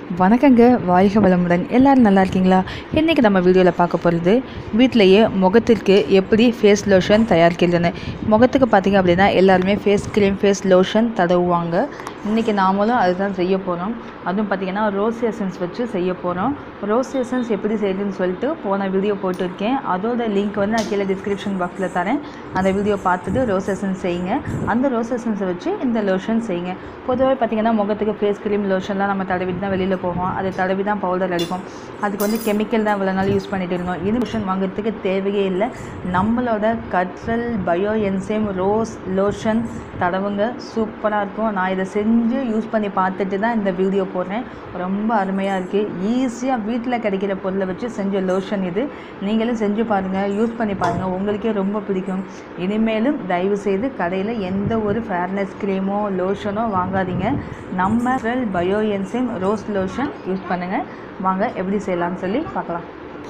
வணக்கங்க வாழ்க வளமுடன் எல்லோரும் நல்லா இருக்கீங்களா இன்றைக்கி நம்ம வீடியோவில் பார்க்க போகிறது வீட்டிலையே முகத்திற்கு எப்படி ஃபேஸ் லோஷன் தயாரிக்கிறதுன்னு முகத்துக்கு பார்த்திங்க அப்படின்னா எல்லாருமே ஃபேஸ் க்ரீம் ஃபேஸ் லோஷன் தடவுவாங்க இன்றைக்கி நாமளும் அதுதான் செய்ய போகிறோம் அதுவும் பார்த்திங்கன்னா ரோஸ் எசன்ஸ் வச்சு செய்ய போகிறோம் ரோஸ் எசன்ஸ் எப்படி செய்யுதுன்னு சொல்லிட்டு போன வீடியோ போட்டிருக்கேன் அதோட லிங்க் வந்து நான் கீழே டிஸ்கிரிப்ஷன் பாக்ஸில் தரேன் அந்த வீடியோ பார்த்துட்டு ரோஸ் எசன்ஸ் செய்யுங்க அந்த ரோஸ் எசன்ஸை வச்சு இந்த லோஷன் செய்யுங்க பொதுவாக பார்த்திங்கன்னா முகத்துக்கு ஃபேஸ் க்ரீம் லோஷன்லாம் நம்ம தடவிட்டு தான் வெளியில் போவோம் அதை தடவி தான் பவுடர் அடிப்போம் அதுக்கு வந்து கெமிக்கல் தான் இவ்வளோ நாள் யூஸ் பண்ணிட்டு இருந்தோம் இது லோஷன் வாங்குறதுக்கு தேவையே இல்லை நம்மளோட கட்ரல் பயோ என்சேம் ரோஸ் லோஷன் தடவுங்க சூப்பராக இருக்கும் நான் இதை செஞ்சு யூஸ் பண்ணி பார்த்துட்டு தான் இந்த வீடியோ போடுறேன் ரொம்ப அருமையாக இருக்குது ஈஸியாக வீட்டில் கிடைக்கிற பொருளை வச்சு செஞ்ச லோஷன் இது நீங்களும் செஞ்சு பாருங்கள் யூஸ் பண்ணி பாருங்கள் உங்களுக்கே ரொம்ப பிடிக்கும் இனிமேலும் தயவு செய்து கடையில் எந்த ஒரு ஃபேர்னஸ் க்ரீமோ லோஷனோ வாங்காதீங்க நம்ம bio enzyme rose lotion use பண்ணுங்கள் வாங்க எப்படி செய்யலாம்னு சொல்லி பார்க்கலாம்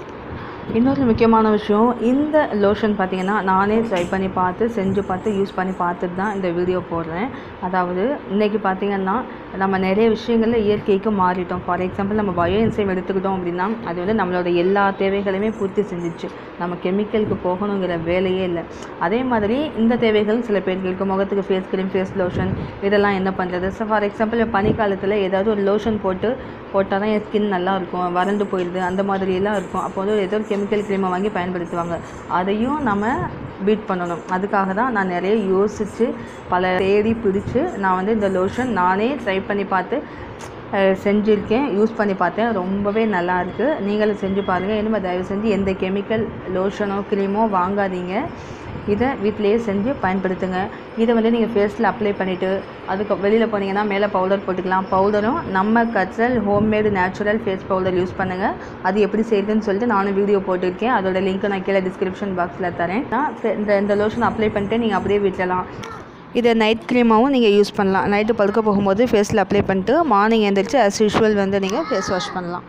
இன்னொரு முக்கியமான விஷயம் இந்த லோஷன் பார்த்தீங்கன்னா நானே ட்ரை பண்ணி பார்த்து செஞ்சு பார்த்து யூஸ் பண்ணி பார்த்துட்டு தான் இந்த வீடியோ போடுறேன் அதாவது இன்றைக்கி பார்த்தீங்கன்னா நம்ம நிறைய விஷயங்களில் இயற்கைக்கு மாறிட்டோம் ஃபார் எக்ஸாம்பிள் நம்ம பயோ என்சைம் எடுத்துக்கிட்டோம் அப்படின்னா அது வந்து நம்மளோட எல்லா தேவைகளையுமே பூர்த்தி செஞ்சிச்சு நம்ம கெமிக்கலுக்கு போகணுங்கிற வேலையே இல்லை அதே மாதிரி இந்த தேவைகள் சில பேர்களுக்கு முகத்துக்கு ஃபேஸ் க்ரீம் ஃபேஸ் லோஷன் இதெல்லாம் என்ன பண்ணுறது ஸோ ஃபார் எக்ஸாம்பிள் பனிக்காலத்தில் ஏதாவது ஒரு லோஷன் போட்டு போட்டால் தான் என் ஸ்கின் நல்லா இருக்கும் வறண்டு போயிடுது அந்த மாதிரியெல்லாம் இருக்கும் அப்போ வந்து ஏதோ ஒரு கெமிக்கல் க்ரீமை வாங்கி பயன்படுத்துவாங்க அதையும் நம்ம பீட் பண்ணணும் அதுக்காக தான் நான் நிறைய யோசித்து பல தேடி பிடிச்சி நான் வந்து இந்த லோஷன் நானே ட்ரை பண்ணி பார்த்து செஞ்சுருக்கேன் யூஸ் பண்ணி பார்த்தேன் ரொம்பவே நல்லா இருக்குது நீங்களும் செஞ்சு பாருங்கள் இனிமேல் தயவு செஞ்சு எந்த கெமிக்கல் லோஷனோ க்ரீமோ வாங்காதீங்க இதை வீட்டிலையே செஞ்சு பயன்படுத்துங்க இதை வந்து நீங்கள் ஃபேஸில் அப்ளை பண்ணிவிட்டு அதுக்கு வெளியில் போனீங்கன்னா மேலே பவுடர் போட்டுக்கலாம் பவுடரும் நம்ம கட்சல் homemade natural face powder use பண்ணுங்கள் அது எப்படி செய்யுதுன்னு சொல்லிட்டு நானும் வீடியோ போட்டிருக்கேன் அதோட லிங்க் நான் கீழே டிஸ்கிரிப்ஷன் பாக்ஸில் தரேன் நான் இந்த இந்த லோஷன் அப்ளை பண்ணிட்டு நீங்கள் அப்படியே விட்டுலாம் இதை நைட் க்ரீமாகவும் நீங்கள் யூஸ் பண்ணலாம் நைட்டு படுக்க போகும்போது ஃபேஸில் அப்ளை பண்ணிட்டு மார்னிங் எழுந்திரிச்சு அஸ் யூஷுவல் வந்து நீங்கள் ஃபேஸ் வாஷ் பண்ணலாம்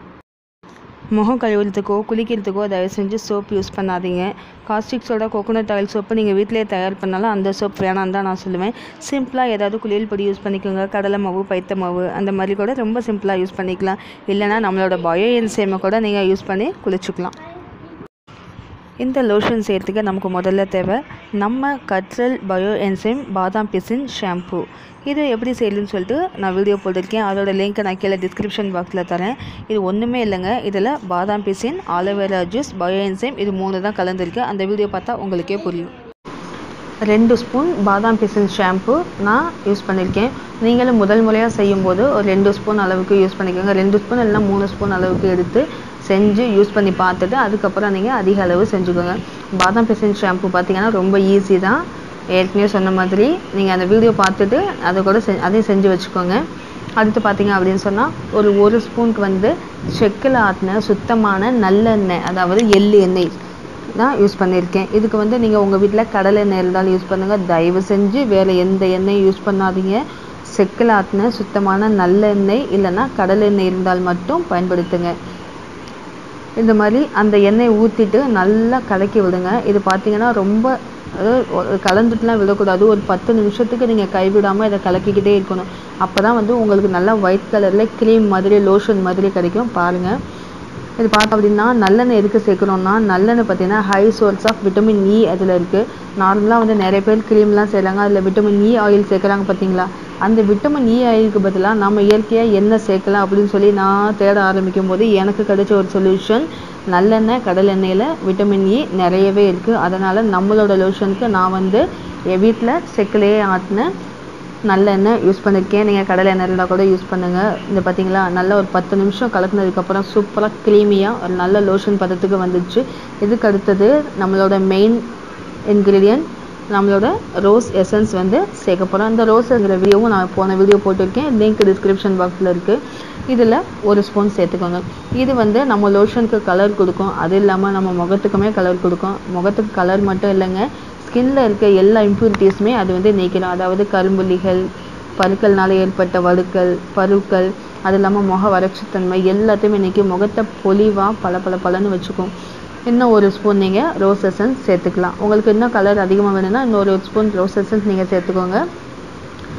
முகம் கழுவுறதுக்கோ குளிக்கிறதுக்கோ தயவு செஞ்சு சோப் யூஸ் பண்ணாதீங்க caustic soda coconut oil soap நீங்கள் வீட்டிலே தயார் பண்ணாலும் அந்த சோப் வேணான்னு தான் நான் சொல்லுவேன் சிம்பிளாக ஏதாவது குளியல் பொடி யூஸ் பண்ணிக்கோங்க கடலை மாவு பைத்த மாவு அந்த மாதிரி கூட ரொம்ப சிம்பிளாக யூஸ் பண்ணிக்கலாம் இல்லைனா நம்மளோட பயோ என்சேமை கூட நீங்கள் யூஸ் பண்ணி குளிச்சுக்கலாம் இந்த லோஷன் செய்கிறதுக்கு நமக்கு முதல்ல தேவை நம்ம கட்ரல் பயோ என்சைம் பாதாம் பிசின் ஷாம்பு இது எப்படி செய்யணும்னு சொல்லிட்டு நான் வீடியோ போட்டிருக்கேன் அதோட லிங்க்கை நான் கீழே டிஸ்கிரிப்ஷன் பாக்ஸில் தரேன் இது ஒன்றுமே இல்லைங்க இதில் பாதாம் பிசின் ஆலோவேரா ஜூஸ் பயோ என்சைம் இது மூணு தான் கலந்துருக்கு அந்த வீடியோ பார்த்தா உங்களுக்கே புரியும் ரெண்டு ஸ்பூன் பாதாம் பிசின் ஷாம்பு நான் யூஸ் பண்ணியிருக்கேன் நீங்களும் முதல் முறையாக செய்யும்போது ஒரு ரெண்டு ஸ்பூன் அளவுக்கு யூஸ் பண்ணிக்கோங்க ரெண்டு ஸ்பூன் இல்லைனா மூணு ஸ்பூன் அளவுக்கு எடுத்து செஞ்சு யூஸ் பண்ணி பார்த்துட்டு அதுக்கப்புறம் நீங்கள் அதிக அளவு செஞ்சுக்கோங்க பாதாம் பிசின் ஷாம்பு பார்த்தீங்கன்னா ரொம்ப ஈஸி தான் ஏற்கனவே சொன்ன மாதிரி நீங்கள் அந்த வீடியோ பார்த்துட்டு அதை கூட செ அதையும் செஞ்சு வச்சுக்கோங்க அடுத்து பார்த்தீங்க அப்படின்னு சொன்னால் ஒரு ஒரு ஸ்பூனுக்கு வந்து செக்கில் ஆட்டின சுத்தமான நல்லெண்ணெய் அதாவது எள்ளு எண்ணெய் தான் யூஸ் பண்ணியிருக்கேன் இதுக்கு வந்து நீங்கள் உங்கள் வீட்டில் கடலை எண்ணெய் இருந்தாலும் யூஸ் பண்ணுங்கள் தயவு செஞ்சு வேறு எந்த எண்ணெயும் யூஸ் பண்ணாதீங்க செக்கில் ஆட்டின சுத்தமான நல்லெண்ணெய் இல்லைன்னா கடலை எண்ணெய் இருந்தால் மட்டும் பயன்படுத்துங்க இந்த மாதிரி அந்த எண்ணெய் ஊற்றிட்டு நல்லா கலக்கி விடுங்க இது பார்த்தீங்கன்னா ரொம்ப அதாவது கலந்துட்டுலாம் விடக்கூடாது ஒரு பத்து நிமிஷத்துக்கு நீங்கள் கைவிடாமல் இதை கலக்கிக்கிட்டே இருக்கணும் அப்போ தான் வந்து உங்களுக்கு நல்லா ஒயிட் கலரில் க்ரீம் மாதிரி லோஷன் மாதிரி கிடைக்கும் பாருங்கள் இது பார்த்தோம் அப்படின்னா நல்லெண்ணெய் எதுக்கு சேர்க்குறோம்னா நல்லெண்ணெய் பார்த்தீங்கன்னா high source of vitamin E அதில் இருக்குது நார்மலாக வந்து நிறைய பேர் க்ரீம்லாம் செய்கிறாங்க அதில் விட்டமின் இ ஆயில் சேர்க்குறாங்க பார்த்தீங்களா அந்த விட்டமின் இ ஆயிலுக்கு பதிலாக நம்ம இயற்கையாக என்ன சேர்க்கலாம் அப்படின்னு சொல்லி நான் தேட ஆரம்பிக்கும் போது எனக்கு கிடைச்ச ஒரு சொல்யூஷன் நல்லெண்ணெய் கடல் எண்ணெயில் விட்டமின் இ நிறையவே இருக்குது அதனால் நம்மளோட லோஷனுக்கு நான் வந்து என் வீட்டில் செக்கிலேயே ஆட்டின நல்லெண்ணெய் யூஸ் பண்ணியிருக்கேன் நீங்கள் கடலை எண்ணெய் இருந்தால் கூட யூஸ் பண்ணுங்கள் இந்த பார்த்தீங்களா நல்லா ஒரு பத்து நிமிஷம் கலக்குனதுக்கப்புறம் சூப்பராக க்ரீமியாக ஒரு நல்ல லோஷன் பதத்துக்கு வந்துடுச்சு இதுக்கு அடுத்தது நம்மளோட மெயின் இன்க்ரீடியன்ட் நம்மளோட ரோஸ் எசன்ஸ் வந்து சேர்க்க போகிறோம் அந்த ரோஸ்ங்கிற வீடியோவும் நான் போன வீடியோ போட்டிருக்கேன் லிங்க் டிஸ்கிரிப்ஷன் பாக்ஸில் இருக்குது இதில் ஒரு ஸ்பூன் சேர்த்துக்கோங்க இது வந்து நம்ம லோஷனுக்கு கலர் கொடுக்கும் அது இல்லாமல் நம்ம முகத்துக்குமே கலர் கொடுக்கும் முகத்துக்கு கலர் மட்டும் இல்லைங்க ஸ்கின்ல இருக்க எல்லா இம்ப்யூரிட்டிஸுமே அது வந்து நீக்கிடும் அதாவது கரும்புள்ளிகள் பருக்கள்னால ஏற்பட்ட வடுக்கள் பருக்கள் அது இல்லாமல் முக வறட்சித்தன்மை எல்லாத்தையுமே நீக்கி முகத்தை பொலிவாக பல பல பலன்னு வச்சுக்கும் இன்னும் ஒரு ஸ்பூன் நீங்கள் ரோஸ் எசன்ஸ் சேர்த்துக்கலாம் உங்களுக்கு இன்னும் கலர் அதிகமாக வேணும்னா இன்னொரு ஸ்பூன் ரோஸ் எசன்ஸ் நீங்கள் சேர்த்துக்கோங்க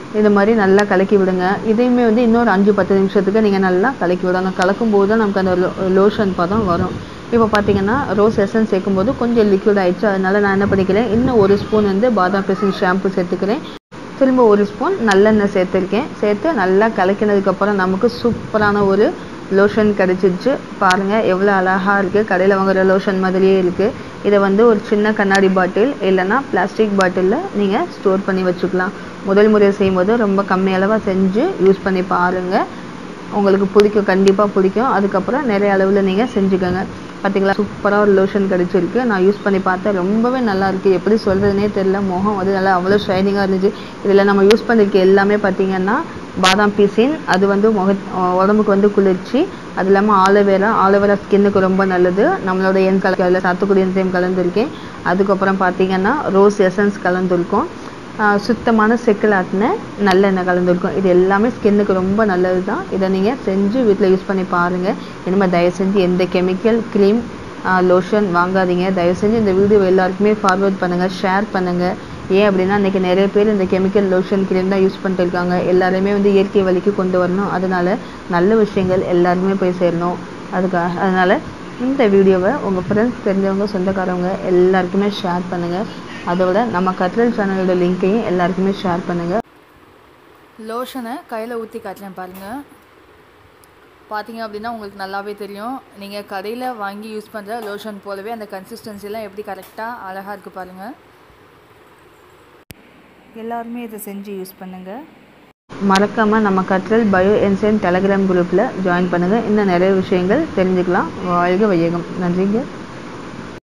இது மாதிரி நல்லா கலக்கி விடுங்க இதையுமே வந்து இன்னொரு அஞ்சு பத்து நிமிஷத்துக்கு நீங்கள் நல்லா கலக்கி விடணும் கலக்கும் போது தான் நமக்கு அந்த லோஷன் பதம் வரும் இப்போ பார்த்தீங்கன்னா ரோஸ் எசன்ஸ் சேர்க்கும்போது கொஞ்சம் லிக்விட் ஆயிடுச்சு அதனால நான் என்ன பண்ணிக்கிறேன் இன்னும் ஒரு ஸ்பூன் வந்து பாதாம் பிசின் ஷாம்பு சேர்த்துக்கிறேன் திரும்ப ஒரு ஸ்பூன் நல்லெண்ணெய் சேர்த்துருக்கேன் சேர்த்து நல்லா கலக்கினதுக்கப்புறம் நமக்கு சூப்பரான ஒரு லோஷன் கிடச்சிருச்சு பாருங்கள் எவ்வளோ அழகாக இருக்குது கடையில் வாங்குற லோஷன் மாதிரியே இருக்குது இதை வந்து ஒரு சின்ன கண்ணாடி பாட்டில் இல்லைன்னா பிளாஸ்டிக் பாட்டிலில் நீங்கள் ஸ்டோர் பண்ணி வச்சுக்கலாம் முதல் முறை செய்யும்போது ரொம்ப கம்மி அளவாக செஞ்சு யூஸ் பண்ணி பாருங்கள் உங்களுக்கு பிடிக்கும் கண்டிப்பாக பிடிக்கும் அதுக்கப்புறம் நிறைய அளவில் நீங்கள் செஞ்சுக்கோங்க பார்த்தீங்களா சூப்பராக ஒரு லோஷன் கிடச்சிருக்கு நான் யூஸ் பண்ணி பார்த்தேன் ரொம்பவே நல்லா இருக்குது எப்படி சொல்கிறதுனே தெரில முகம் வந்து நல்லா அவ்வளோ ஷைனிங்காக இருந்துச்சு இதில் நம்ம யூஸ் பண்ணிருக்க எல்லாமே பார்த்தீங்கன்னா பாதாம் பீசின் அது வந்து முக உடம்புக்கு வந்து குளிர்ச்சி அது இல்லாமல் ஆலோவேரா ஆலோவேரா ஸ்கின்னுக்கு ரொம்ப நல்லது நம்மளோட என் கலரில் சாத்துக்குடி என்சைம் கலந்துருக்கேன் அதுக்கப்புறம் பார்த்தீங்கன்னா ரோஸ் எசன்ஸ் கலந்துருக்கோம் ஆஹ் சுத்தமான செக்கில் ஆட்டின நல்லெண்ணெய் கலந்துருக்கும் இது எல்லாமே ஸ்கின்னுக்கு ரொம்ப நல்லது தான் இதை நீங்கள் செஞ்சு வீட்டில் யூஸ் பண்ணி பாருங்கள் இனிமேல் தயவு செஞ்சு எந்த கெமிக்கல் க்ரீம் லோஷன் வாங்காதீங்க தயவு செஞ்சு இந்த வீடியோ எல்லாருக்குமே ஃபார்வர்ட் பண்ணுங்கள் ஷேர் பண்ணுங்கள் ஏன் அப்படின்னா இன்றைக்கி நிறைய பேர் இந்த கெமிக்கல் லோஷன் க்ரீம் தான் யூஸ் பண்ணிட்டு இருக்காங்க எல்லாருமே வந்து இயற்கை வழிக்கு கொண்டு வரணும் அதனால நல்ல விஷயங்கள் எல்லாருமே போய் சேரணும் அதுக்காக அதனால் இந்த வீடியோவை உங்கள் ஃப்ரெண்ட்ஸ் தெரிஞ்சவங்க சொந்தக்காரவங்க எல்லாருக்குமே ஷேர் பண்ணுங்கள் அதோட நம்ம கட்ரல் சேனலோட லிங்க்கையும் எல்லாருக்குமே ஷேர் பண்ணுங்கள் லோஷனை கையில் ஊற்றி காட்டுறேன் பாருங்கள் பார்த்தீங்க அப்படின்னா உங்களுக்கு நல்லாவே தெரியும் நீங்கள் கடையில் வாங்கி யூஸ் பண்ணுற லோஷன் போலவே அந்த கன்சிஸ்டன்சிலாம் எப்படி கரெக்டாக அழகாக இருக்குது பாருங்கள் எல்லாருமே இதை செஞ்சு யூஸ் பண்ணுங்கள் மறக்காமல் நம்ம கட்ரல் பயோ என்சைன் டெலகிராம் குரூப்பில் ஜாயின் பண்ணுங்கள் இன்னும் நிறைய விஷயங்கள் தெரிஞ்சுக்கலாம் வாழ்க வையகம் நன்றிங்க